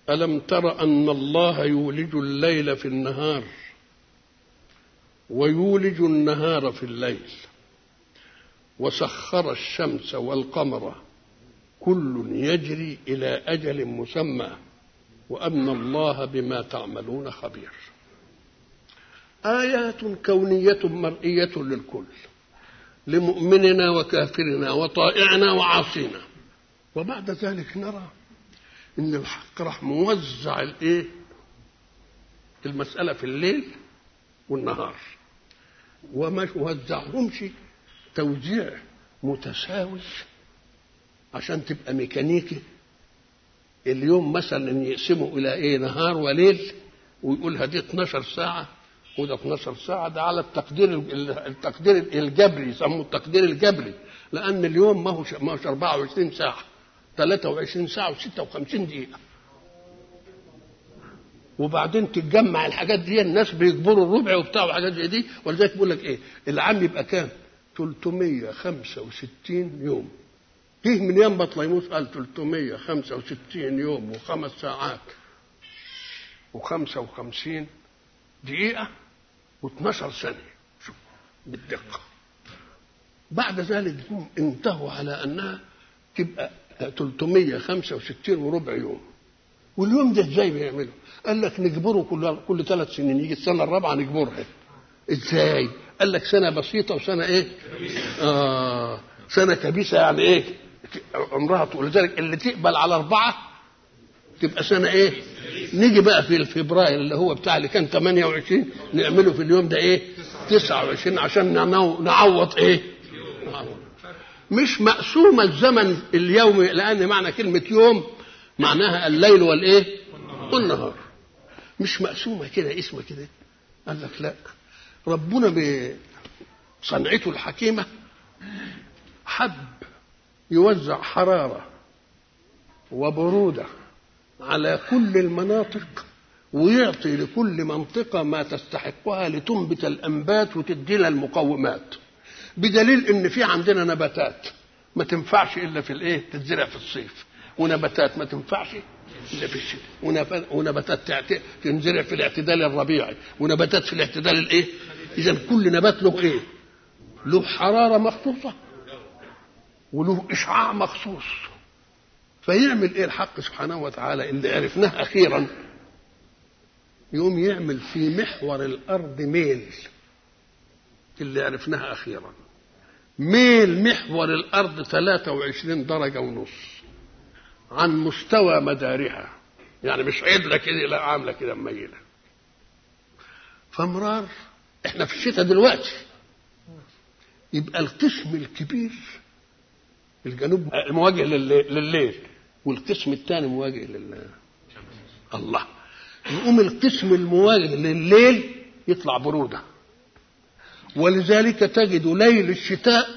ألم تر أن الله يولج الليل في النهار ويولج النهار في الليل وسخر الشمس والقمر كل يجري إلى أجل مسمى وأن الله بما تعملون خبير آيات كونية مرئية للكل لمؤمننا وكافرنا وطائعنا وعاصينا وبعد ذلك نرى ان الحق راح موزع الايه المساله في الليل والنهار وما وزعهمش توزيع متساوي عشان تبقى ميكانيكي اليوم مثلا يقسموا الى ايه نهار وليل ويقول هدي 12 ساعه وده 12 ساعه ده على التقدير التقدير الجبري يسموه التقدير الجبري لان اليوم ما هوش ما هوش 24 ساعه 23 ساعة و56 دقيقة وبعدين تتجمع الحاجات دي الناس بيجبروا الربع وبتاع وحاجات زي دي ولذلك بيقول لك ايه العام يبقى كام 365 يوم جه من يوم بطليموس قال 365 يوم وخمس ساعات و55 دقيقة و12 ثانية شوف بالدقة بعد ذلك انتهوا على انها تبقى 365 وربع يوم واليوم ده ازاي بيعملوا؟ قال لك نجبره كل كل ثلاث سنين يجي السنه الرابعه نجبرها ازاي؟ قال لك سنه بسيطه وسنه ايه؟ آه سنه كبيسه يعني ايه؟ عمرها طول ولذلك اللي تقبل على اربعه تبقى سنه ايه؟ نيجي بقى في فبراير اللي هو بتاع اللي كان 28 نعمله في اليوم ده ايه؟ 29 عشان نعوض ايه؟ نعوض. مش مقسومة الزمن اليومي لأن معنى كلمة يوم معناها الليل والإيه؟ والنهار مش مقسومة كده اسمه كده قال لك لا ربنا بصنعته الحكيمة حب يوزع حرارة وبرودة على كل المناطق ويعطي لكل منطقة ما تستحقها لتنبت الأنبات وتدينا المقومات بدليل ان في عندنا نباتات ما تنفعش الا في الايه تتزرع في الصيف ونباتات ما تنفعش الا في الشتاء ونباتات تنزرع في الاعتدال الربيعي ونباتات في الاعتدال الايه اذا كل نبات له ايه له حراره مخصوصه وله اشعاع مخصوص فيعمل ايه الحق سبحانه وتعالى اللي عرفناه اخيرا يقوم يعمل في محور الارض ميل اللي عرفناها اخيرا ميل محور الارض 23 درجه ونص عن مستوى مدارها يعني مش عدله كده لا عامله كده مميله فمرار احنا في الشتاء دلوقتي يبقى القسم الكبير الجنوب مواجه لليل والقسم الثاني مواجه لل الله يقوم القسم المواجه لليل يطلع بروده ولذلك تجد ليل الشتاء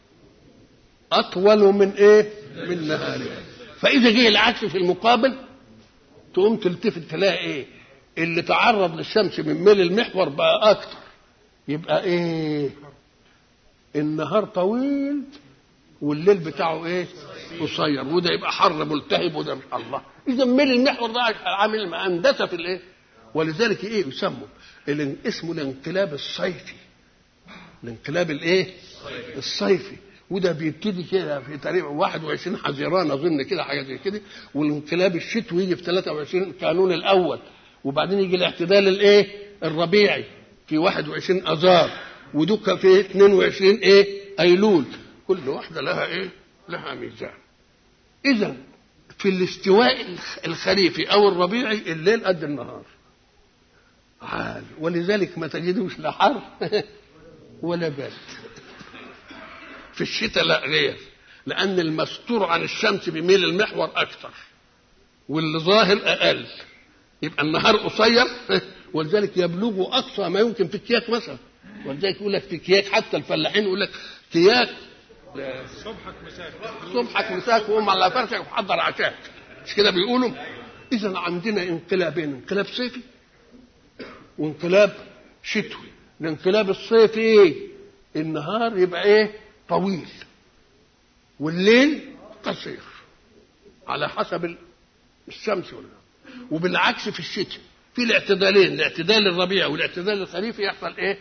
اطول من ايه من نهاره فاذا جه العكس في المقابل تقوم تلتفت تلاقي ايه اللي تعرض للشمس من ميل المحور بقى اكتر يبقى ايه النهار طويل والليل بتاعه ايه قصير وده يبقى حر ملتهب وده مش الله اذا ميل المحور ده عامل هندسه في الايه ولذلك ايه يسموا اسمه الانقلاب الصيفي الانقلاب الايه الصيفي وده بيبتدي كده في تقريبا 21 حزيران اظن كده حاجه زي كده والانقلاب الشتوي يجي في 23 كانون الاول وبعدين يجي الاعتدال الايه الربيعي في 21 اذار ودك في 22 ايه ايلول كل واحده لها ايه لها ميزان اذا في الاستواء الخريفي او الربيعي الليل قد النهار عال ولذلك ما تجدوش لا حر ولا برد في الشتاء لا غير لأن المستور عن الشمس بيميل المحور أكثر واللي ظاهر أقل يبقى النهار قصير ولذلك يبلغ أقصى ما يمكن في كياك مثلا ولذلك يقول لك في كياك حتى الفلاحين يقول لك كياك صبحك مساك صبحك مساك وقوم على فرشك وحضر عشاك مش كده بيقولوا إذا عندنا انقلابين انقلاب صيفي وانقلاب شتوي الانقلاب الصيفي ايه النهار يبقى ايه طويل والليل قصير على حسب الشمس ولا وبالعكس في الشتاء في الاعتدالين الاعتدال الربيع والاعتدال الخريفي يحصل ايه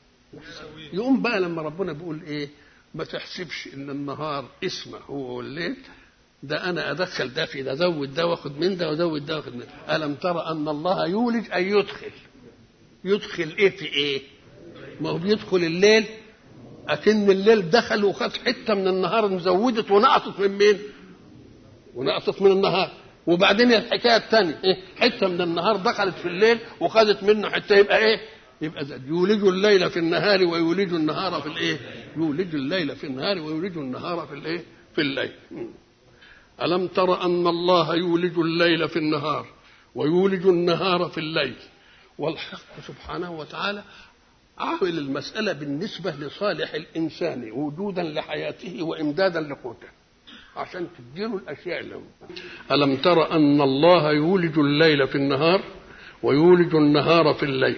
يقوم بقى لما ربنا بيقول ايه ما تحسبش ان النهار اسمه هو الليل ده انا ادخل ده في ده ازود ده واخد من ده وازود ده واخد من ده الم ترى ان الله يولج اي يدخل يدخل ايه في ايه ما هو بيدخل الليل اكن الليل دخل وخد حته من النهار مزودت ونقصت من مين ونقصت من النهار وبعدين الحكايه الثانيه ايه حته من النهار دخلت في الليل وخدت منه حته يبقى ايه يبقى زاد يولج الليل في النهار ويولج النهار في الايه يولج الليل في النهار ويولج النهار في الايه في الليل الم تر ان الله يولج الليل في النهار ويولج النهار في الليل والحق سبحانه وتعالى عامل المسألة بالنسبة لصالح الإنسان وجودا لحياته وإمدادا لقوته عشان تديله الأشياء اللي ألم تر أن الله يولج الليل في النهار ويولج النهار في الليل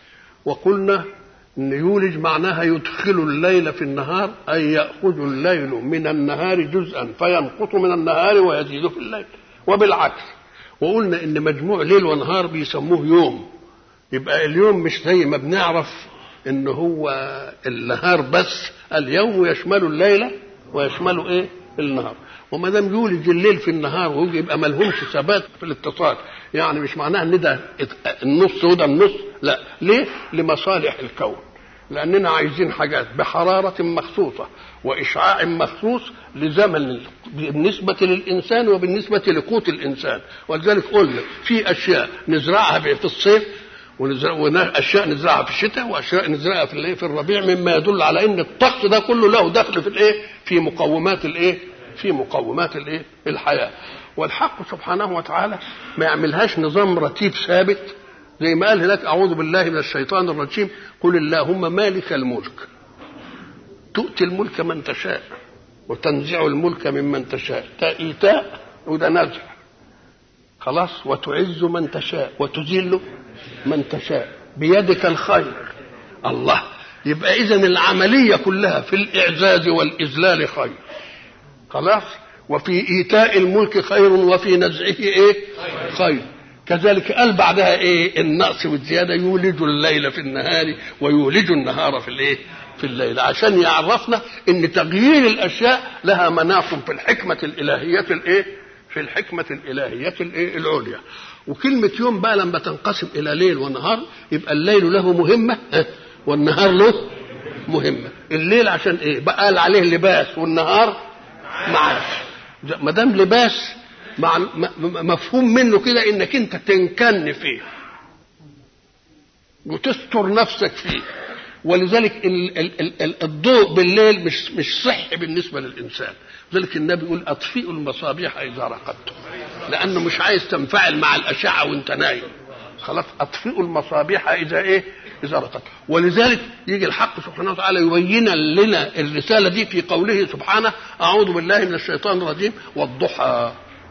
وقلنا أن يولج معناها يدخل الليل في النهار أي يأخذ الليل من النهار جزءا فينقص من النهار ويزيد في الليل وبالعكس وقلنا ان مجموع ليل ونهار بيسموه يوم يبقى اليوم مش زي ما بنعرف ان هو النهار بس اليوم يشمل الليل ويشمل ايه النهار وما دام يولج الليل في النهار ويجي يبقى ما لهمش ثبات في الاتصال يعني مش معناها ان ده النص وده النص لا ليه لمصالح الكون لاننا عايزين حاجات بحراره مخصوصه واشعاع مخصوص لزمن بالنسبه للانسان وبالنسبه لقوت الانسان ولذلك قلنا في اشياء نزرعها في الصيف ونزرع واشياء نزرعها في الشتاء واشياء نزرعها في الايه في الربيع مما يدل على ان الطقس ده كله له دخل في الايه في مقومات الايه في مقومات الايه الحياه والحق سبحانه وتعالى ما يعملهاش نظام رتيب ثابت زي ما قال هناك اعوذ بالله من الشيطان الرجيم قل اللهم مالك الملك تؤتي الملك من تشاء وتنزع الملك ممن تشاء ده ايتاء وده نزع خلاص وتعز من تشاء وتذل من تشاء بيدك الخير الله يبقى اذا العمليه كلها في الاعزاز والاذلال خير خلاص وفي ايتاء الملك خير وفي نزعه ايه خير كذلك قال بعدها ايه النقص والزياده يولج الليل في النهار ويولج النهار في الايه في الليل عشان يعرفنا ان تغيير الاشياء لها مناط في الحكمه الالهيه الايه في الحكمه الالهيه الايه العليا وكلمه يوم بقى لما تنقسم الى ليل ونهار يبقى الليل له مهمه والنهار له مهمه الليل عشان ايه بقى قال عليه لباس والنهار معاش ما دام لباس مع مفهوم منه كده انك انت تنكن فيه وتستر نفسك فيه ولذلك ال ال ال الضوء بالليل مش مش صحي بالنسبه للانسان لذلك النبي يقول اطفئوا المصابيح اذا رقدتم لانه مش عايز تنفعل مع الاشعه وانت نايم خلاص اطفئوا المصابيح اذا ايه اذا رقدتم ولذلك يجي الحق سبحانه وتعالى يبين لنا الرساله دي في قوله سبحانه اعوذ بالله من الشيطان الرجيم والضحى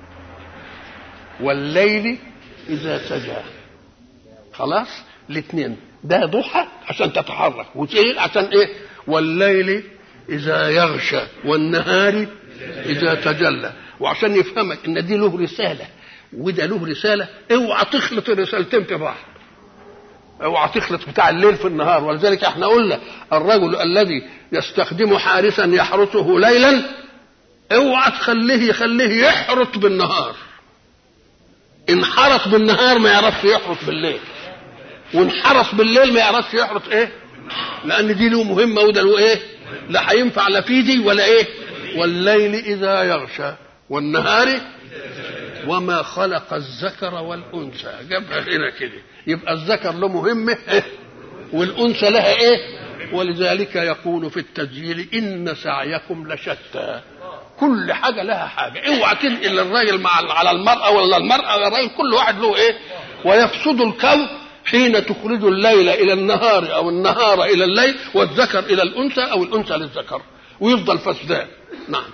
والليل اذا سجى خلاص الاثنين ده ضحى عشان تتحرك وتقيل عشان ايه والليل اذا يغشى والنهار اذا تجلى وعشان يفهمك ان دي له رساله وده له رساله اوعى تخلط الرسالتين في بعض اوعى تخلط بتاع الليل في النهار ولذلك احنا قلنا الرجل الذي يستخدم حارسا يحرسه ليلا اوعى تخليه يخليه يحرس بالنهار ان حرس بالنهار ما يعرفش يحرس بالليل وان حرس بالليل ما يعرفش يحرس ايه لان دي له مهمه وده له ايه لا هينفع لا في دي ولا ايه والليل اذا يغشى والنهار وما خلق الذكر والانثى جابها هنا كده يبقى الذكر له مهمه إيه؟ والانثى لها ايه ولذلك يقول في التسجيل ان سعيكم لشتى كل حاجه لها حاجه اوعى تنقل الراجل مع على المراه ولا المراه على الراجل كل واحد له ايه ويفسد الكون حين تخرج الليل الى النهار او النهار الى الليل والذكر الى الانثى او الانثى للذكر ويفضل فسدان نعم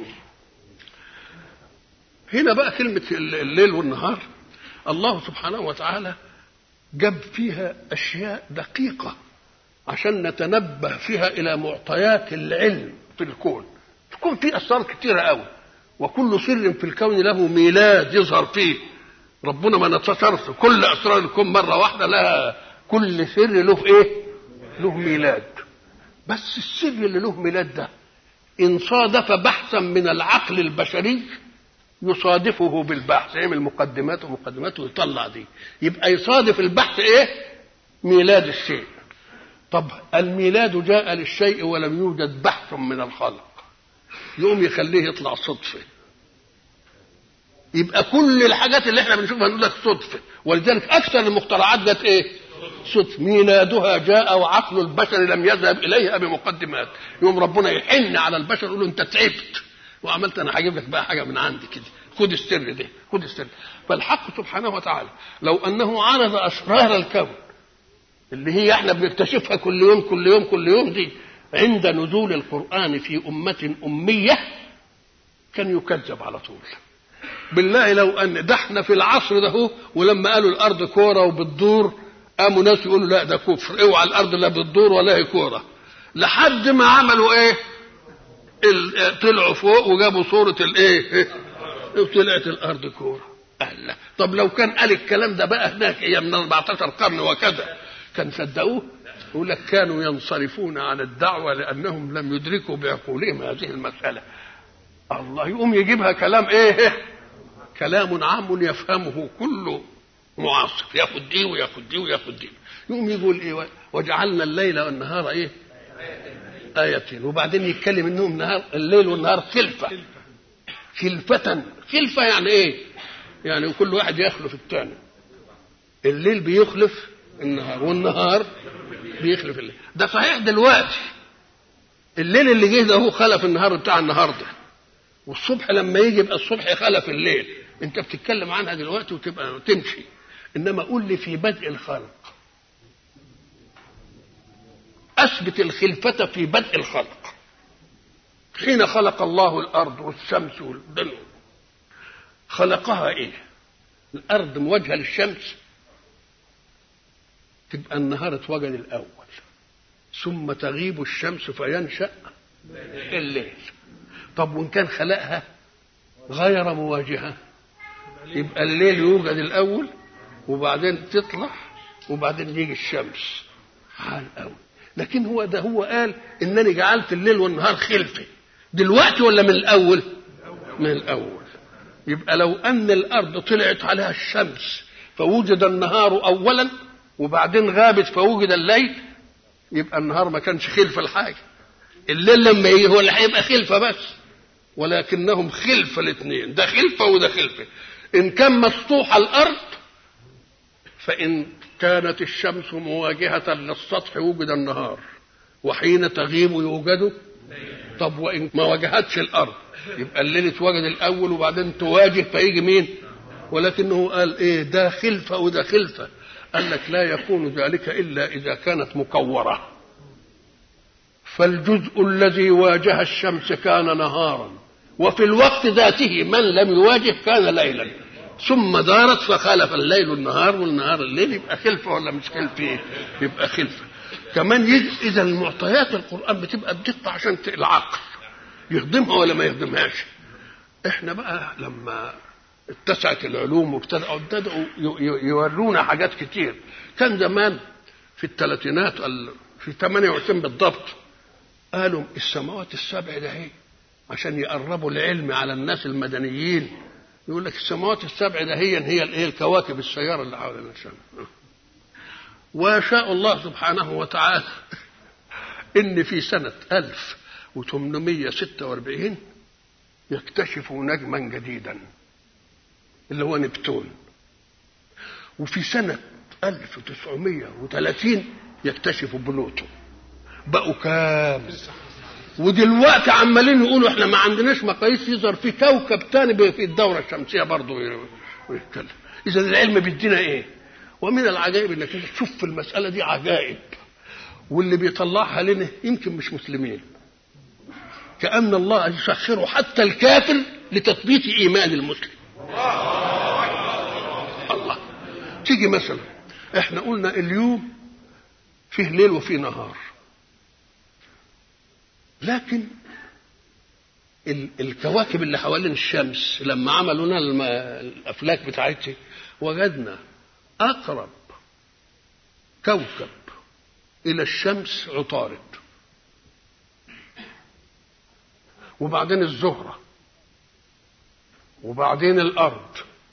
هنا بقى كلمة الليل والنهار الله سبحانه وتعالى جاب فيها أشياء دقيقة عشان نتنبه فيها إلى معطيات العلم في الكون تكون في أسرار كتيرة قوي وكل سر في الكون له ميلاد يظهر فيه ربنا ما نتصرش كل اسرار الكون مره واحده لا كل سر له ايه له ميلاد بس السر اللي له ميلاد ده ان صادف بحثا من العقل البشري يصادفه بالبحث يعمل مقدمات ومقدمات ويطلع دي يبقى يصادف البحث ايه ميلاد الشيء طب الميلاد جاء للشيء ولم يوجد بحث من الخلق يقوم يخليه يطلع صدفه يبقى كل الحاجات اللي احنا بنشوفها نقول لك صدفه ولذلك اكثر المخترعات جت ايه؟ صدفه ميلادها جاء وعقل البشر لم يذهب اليها بمقدمات يوم ربنا يحن على البشر يقول له انت تعبت وعملت انا هجيب لك بقى حاجه من عندي كده خد السر ده خد السر فالحق سبحانه وتعالى لو انه عرض اسرار الكون اللي هي احنا بنكتشفها كل يوم كل يوم كل يوم دي عند نزول القرآن في أمة أمية كان يكذب على طول بالله لو أن ده احنا في العصر ده هو ولما قالوا الأرض كورة وبتدور قاموا ناس يقولوا لا ده كفر اوعى الأرض لا بتدور ولا هي كورة لحد ما عملوا ايه طلعوا فوق وجابوا صورة الايه طلعت الأرض كورة الله طب لو كان قال الكلام ده بقى هناك ايام من 14 قرن وكذا كان صدقوه يقول لك كانوا ينصرفون عن الدعوة لأنهم لم يدركوا بعقولهم هذه المسألة الله يقوم يجيبها كلام ايه كلام عام يفهمه كل معاصر ياخد دي وياخد دي وياخد دي يقوم يقول ايه وجعلنا الليل والنهار ايه آيتين وبعدين يتكلم انهم نهار الليل والنهار خلفة خلفة خلفة يعني ايه يعني كل واحد يخلف الثاني الليل بيخلف النهار والنهار بيخلف الليل ده صحيح دلوقتي الليل اللي جه ده هو خلف النهار بتاع النهارده والصبح لما يجي يبقى الصبح خلف الليل انت بتتكلم عنها دلوقتي وتبقى تمشي انما قول لي في بدء الخلق اثبت الخلفه في بدء الخلق حين خلق الله الارض والشمس والدنيا خلقها ايه الارض موجهه للشمس تبقى النهار اتوجد الاول ثم تغيب الشمس فينشا الليل طب وان كان خلقها غير مواجهه يبقى الليل يوجد الاول وبعدين تطلع وبعدين يجي الشمس حال قوي لكن هو ده هو قال انني جعلت الليل والنهار خلفه دلوقتي ولا من الاول من الاول يبقى لو ان الارض طلعت عليها الشمس فوجد النهار اولا وبعدين غابت فوجد الليل يبقى النهار ما كانش خلفه الحاجه الليل لما يجي هو اللي هيبقى خلفه بس ولكنهم خلفه الاثنين ده خلفه وده خلفه ان كان مسطوح الارض فان كانت الشمس مواجهه للسطح وجد النهار وحين تغيب يوجد طب وان ما واجهتش الارض يبقى الليل اتوجد الاول وبعدين تواجه فيجي مين ولكنه قال ايه ده خلفه وده خلفه قال لك لا يكون ذلك الا اذا كانت مكوره فالجزء الذي واجه الشمس كان نهارا وفي الوقت ذاته من لم يواجه كان ليلا ثم دارت فخالف الليل النهار والنهار الليل يبقى خلفه ولا مش خلفه يبقى خلفه كمان اذا معطيات القران بتبقى بدقه عشان العقل يخدمها ولا ما يخدمهاش احنا بقى لما اتسعت العلوم وابتدأوا ابتدأوا يورونا حاجات كتير كان زمان في الثلاثينات في 28 بالضبط قالوا السماوات السبع ده هي عشان يقربوا العلم على الناس المدنيين يقول لك السماوات السبع ده هي هي الايه الكواكب السياره اللي حوالين الشمس ويشاء الله سبحانه وتعالى ان في سنه 1846 يكتشفوا نجما جديدا اللي هو نبتون وفي سنة 1930 يكتشفوا بلوتو بقوا كام ودلوقتي عمالين يقولوا احنا ما عندناش مقاييس يظهر في كوكب تاني في الدورة الشمسية برضه ويتكلم إذا العلم بيدينا إيه؟ ومن العجائب إنك تشوف في المسألة دي عجائب واللي بيطلعها لنا يمكن مش مسلمين كأن الله يسخره حتى الكافر لتثبيت إيمان المسلم الله تيجي مثلا احنا قلنا اليوم فيه ليل وفيه نهار لكن ال- الكواكب اللي حوالين الشمس لما عملوا لنا الم- الافلاك بتاعتها وجدنا أقرب كوكب إلى الشمس عطارد وبعدين الزهرة وبعدين الأرض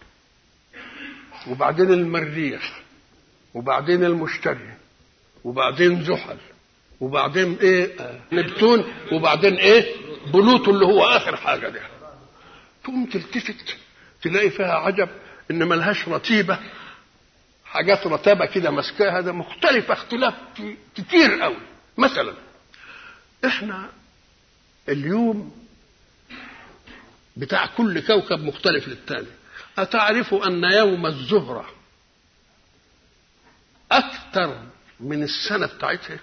وبعدين المريخ وبعدين المشتري وبعدين زحل وبعدين ايه آه، نبتون وبعدين ايه بلوتو اللي هو اخر حاجه ده تقوم تلتفت تلاقي فيها عجب ان ملهاش رتيبه حاجات رتابه كده ماسكاها ده مختلفه اختلاف كتير قوي مثلا احنا اليوم بتاع كل كوكب مختلف للتاني أتعرف أن يوم الزهرة أكثر من السنة بتاعتها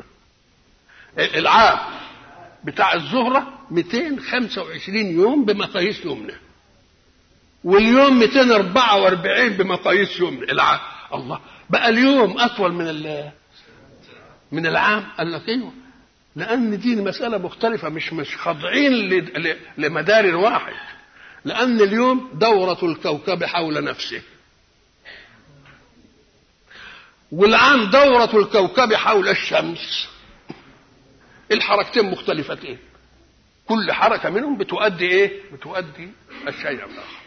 العام بتاع الزهرة 225 يوم بمقاييس يومنا واليوم 244 بمقاييس يومنا العام الله بقى اليوم أطول من من العام قال لك ايوه لان دي مساله مختلفه مش مش خاضعين لمدار واحد لان اليوم دوره الكوكب حول نفسه والعام دوره الكوكب حول الشمس الحركتين مختلفتين كل حركه منهم بتؤدي ايه بتؤدي الشيء الاخر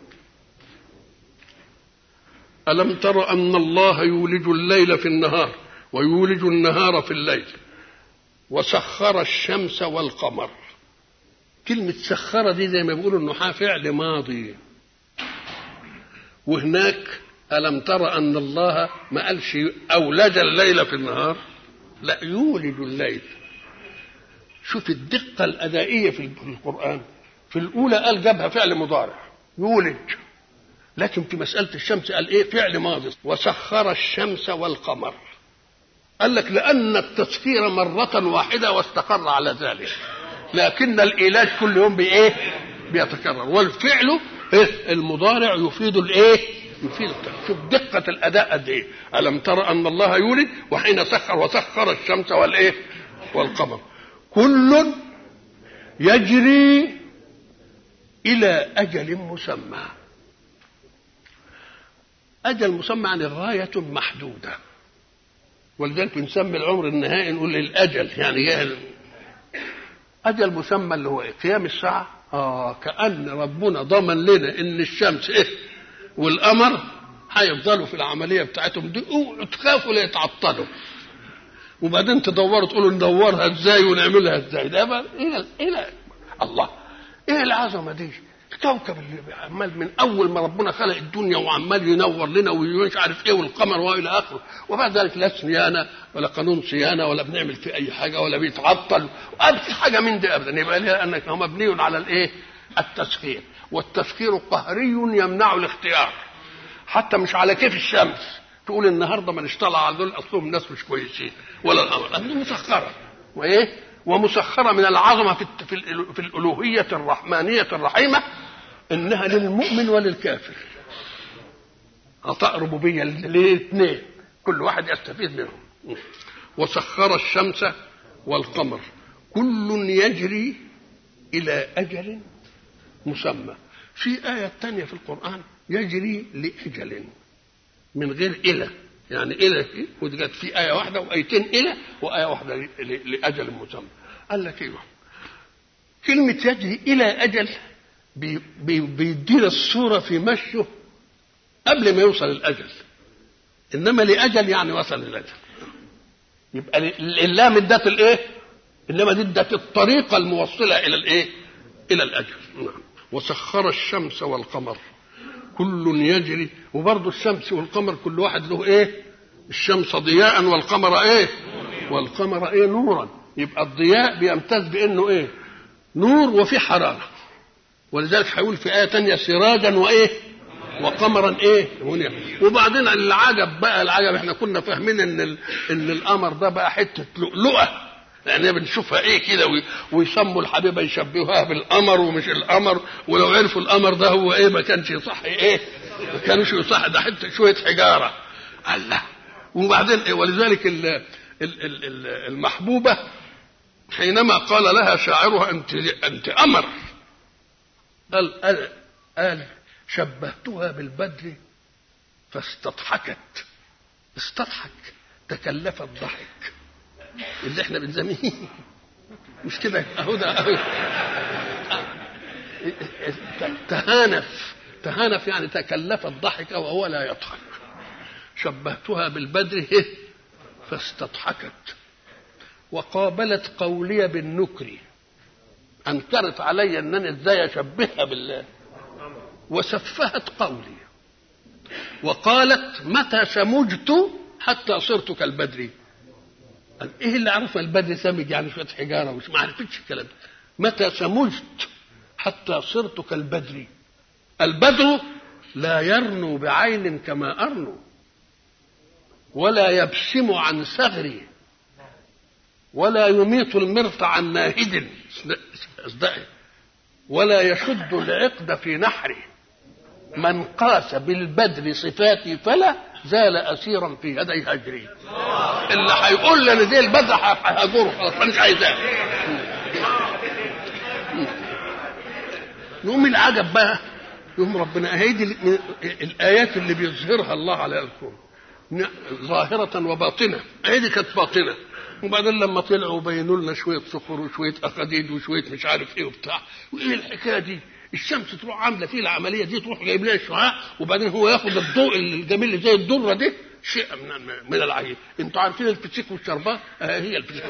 الم تر ان الله يولج الليل في النهار ويولج النهار في الليل وسخر الشمس والقمر كلمة سخر دي زي ما بيقولوا النحاة فعل ماضي وهناك ألم ترى أن الله ما قالش أولج الليل في النهار لا يولج الليل شوف الدقة الأدائية في القرآن في الأولى قال جابها فعل مضارع يولج لكن في مسألة الشمس قال إيه فعل ماضي وسخر الشمس والقمر قال لك لأن التسخير مرة واحدة واستقر على ذلك لكن الإيلاج كل يوم بإيه؟ بيتكرر والفعل إيه؟ المضارع يفيد الإيه؟ يفيد شوف دقة الأداء قد إيه؟ ألم ترى أن الله يولد وحين سخر وسخر الشمس والإيه؟ والقمر كل يجري إلى أجل مسمى أجل مسمى عن غاية محدودة ولذلك بنسمي العمر النهائي نقول الاجل يعني جاهل اجل مسمى اللي هو إيه؟ قيام الساعه اه كان ربنا ضمن لنا ان الشمس ايه والقمر هيفضلوا في العمليه بتاعتهم دي تخافوا لا يتعطلوا وبعدين تدوروا تقولوا ندورها ازاي ونعملها ازاي ده بقى الى الى الله ايه العظمه دي الكوكب اللي عمال من اول ما ربنا خلق الدنيا وعمال ينور لنا ومش عارف ايه والقمر والى اخره وبعد ذلك لا صيانه ولا قانون صيانه ولا بنعمل فيه اي حاجه ولا بيتعطل ابدا حاجه من دي ابدا يبقى لانك هو مبني على الايه؟ التسخير والتسخير قهري يمنع الاختيار حتى مش على كيف الشمس تقول النهارده ما نشتغل على دول اصلهم ناس مش كويسين ولا الامر دي مسخره وايه؟ ومسخرة من العظمة في في الألوهية الرحمانية الرحيمة إنها للمؤمن وللكافر عطاء ربوبية للاثنين كل واحد يستفيد منهم وسخر الشمس والقمر كل يجري إلى أجل مسمى في آية تانية في القرآن يجري لأجل من غير إلى يعني إلى ودي جت في آية واحدة وآيتين إلى وآية واحدة لأجل مسمى قال لك ايوه كلمة يجري إلى أجل بي بي بيدينا الصورة في مشيه قبل ما يوصل الأجل إنما لأجل يعني وصل للأجل يبقى اللام ادت الايه؟ انما دي ادت الطريقه الموصله الى الايه؟ الى الاجل نعم وسخر الشمس والقمر كل يجري وبرضه الشمس والقمر كل واحد له ايه؟ الشمس ضياء والقمر ايه؟ والقمر ايه؟ نورا يبقى الضياء بيمتاز بانه ايه نور وفي حراره ولذلك هيقول في ايه تانية سراجا وايه وقمرا ايه وبعدين العجب بقى العجب احنا كنا فاهمين ان ان القمر ده بقى حته لؤلؤه يعني بنشوفها ايه كده ويسموا الحبيبه يشبهوها بالقمر ومش القمر ولو عرفوا القمر ده هو ايه ما كانش يصح ايه ما كانش يصح ده حته شويه حجاره الله وبعدين إيه ولذلك المحبوبه حينما قال لها شاعرها انت انت امر قال قال, قال شبهتها بالبدر فاستضحكت استضحك تكلف الضحك اللي احنا بنسميه مش كده اهو ده أهو تهانف تهانف يعني تكلف الضحك وهو لا يضحك شبهتها بالبدر فاستضحكت وقابلت قولي بالنكر انكرت علي انني ازاي اشبهها بالله وسفهت قولي وقالت متى سمجت حتى صرت كالبدر ايه اللي عرفها البدر سمج يعني شويه حجاره مش ما عرفتش الكلام متى سمجت حتى صرت كالبدر البدر لا يرنو بعين كما ارنو ولا يبسم عن ثغري ولا يميط المرط عن ناهد ولا يشد العقد في نحري من قاس بالبدر صفاتي فلا زال اسيرا في يدي هجري اللي هيقول لي ان دي البدر ههجره خلاص مانيش عايزاه يقوم العجب بقى يقوم ربنا هي دي الايات اللي بيظهرها الله على الكون ظاهرة وباطنة هي دي كانت باطنة وبعدين لما طلعوا وبينوا لنا شوية صخور وشوية أخاديد وشوية مش عارف إيه وبتاع وإيه الحكاية دي؟ الشمس تروح عاملة فيه العملية دي تروح جايب لها شعاع وبعدين هو ياخد الضوء الجميل اللي زي الدرة دي شيء من من العجيب انتوا عارفين الفسيخ والشربات آه هي الفسيخ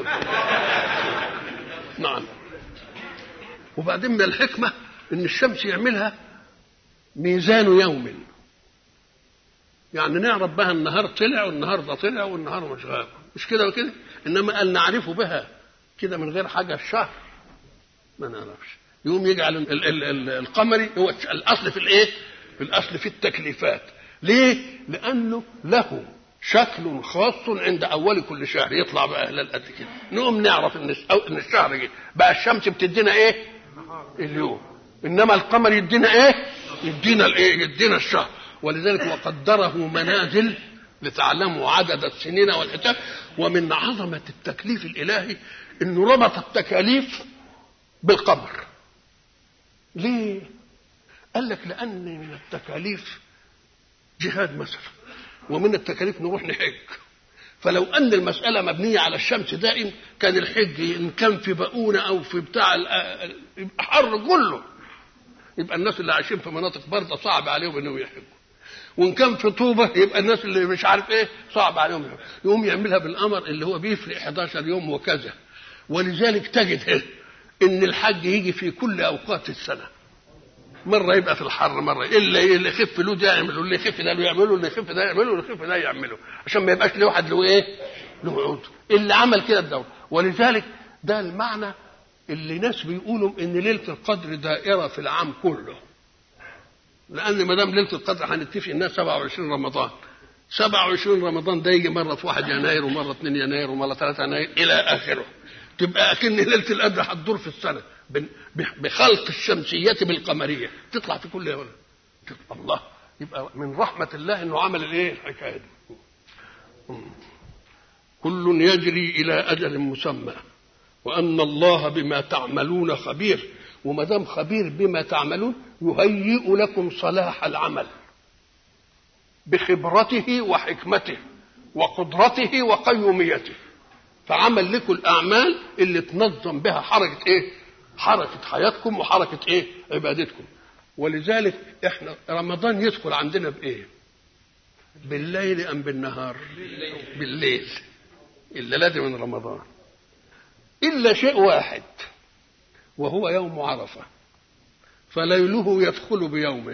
نعم وبعدين من الحكمة إن الشمس يعملها ميزان يوم يعني نعرف بها النهار طلع والنهار ده طلع والنهار مش غاب مش كده وكده انما قال نعرفه بها كده من غير حاجه الشهر ما نعرفش يقوم يجعل ال ال ال القمري هو الاصل في الايه؟ في الاصل في التكليفات ليه؟ لانه له شكل خاص عند اول كل شهر يطلع بقى هلال قد كده نقوم نعرف ان ان الشهر جه بقى الشمس بتدينا ايه؟ اليوم انما القمر يدينا ايه؟ يدينا الايه؟ يدينا الشهر ولذلك وقدره منازل لتعلموا عدد السنين والحساب ومن عظمة التكليف الإلهي أنه ربط التكاليف بالقمر ليه؟ قال لك لأن من التكاليف جهاد مثلا ومن التكاليف نروح نحج فلو أن المسألة مبنية على الشمس دائم كان الحج إن كان في بؤونة أو في بتاع يبقى حر كله يبقى الناس اللي عايشين في مناطق باردة صعب عليهم إنهم يحجوا وان كان في طوبه يبقى الناس اللي مش عارف ايه صعب عليهم يقوم يعملها بالقمر اللي هو بيفرق 11 يوم وكذا ولذلك تجد ان الحج يجي في كل اوقات السنه مره يبقى في الحر مره الا اللي يخف له ده يعمله اللي يخف ده يعمله اللي يخف ده يعمله اللي يخف ده يعمله عشان ما يبقاش لواحد له ايه له عود اللي عمل كده الدوله ولذلك ده المعنى اللي ناس بيقولوا ان ليله القدر دائره في العام كله لان ما دام ليله القدر هنتفق الناس 27 رمضان 27 رمضان ده يجي مره في 1 يناير ومره 2 يناير ومره 3 يناير الى اخره تبقى اكن ليله القدر هتدور في السنه بخلط الشمسيه بالقمريه تطلع في كل يوم الله يبقى من رحمه الله انه عمل الايه الحكايه دي كل يجري الى اجل مسمى وان الله بما تعملون خبير وما دام خبير بما تعملون يهيئ لكم صلاح العمل بخبرته وحكمته وقدرته وقيوميته فعمل لكم الاعمال اللي تنظم بها حركه ايه حركه حياتكم وحركه ايه عبادتكم ولذلك احنا رمضان يدخل عندنا بايه بالليل ام بالنهار بالليل الليله من رمضان الا شيء واحد وهو يوم عرفة فليله يدخل بيومه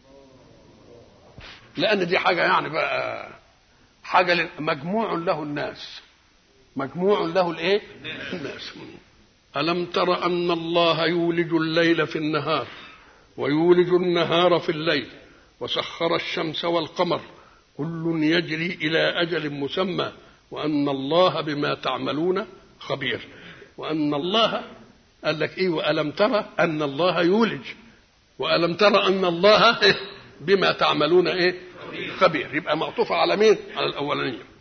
لأن دي حاجة يعني بقى حاجة مجموع له الناس مجموع له الايه الناس ألم تر أن الله يولج الليل في النهار ويولج النهار في الليل وسخر الشمس والقمر كل يجري إلى أجل مسمى وأن الله بما تعملون خبير وأن الله قال لك ايه والم ترى ان الله يولج والم ترى ان الله بما تعملون ايه خبير يبقى معطوفه على مين على الاولانيه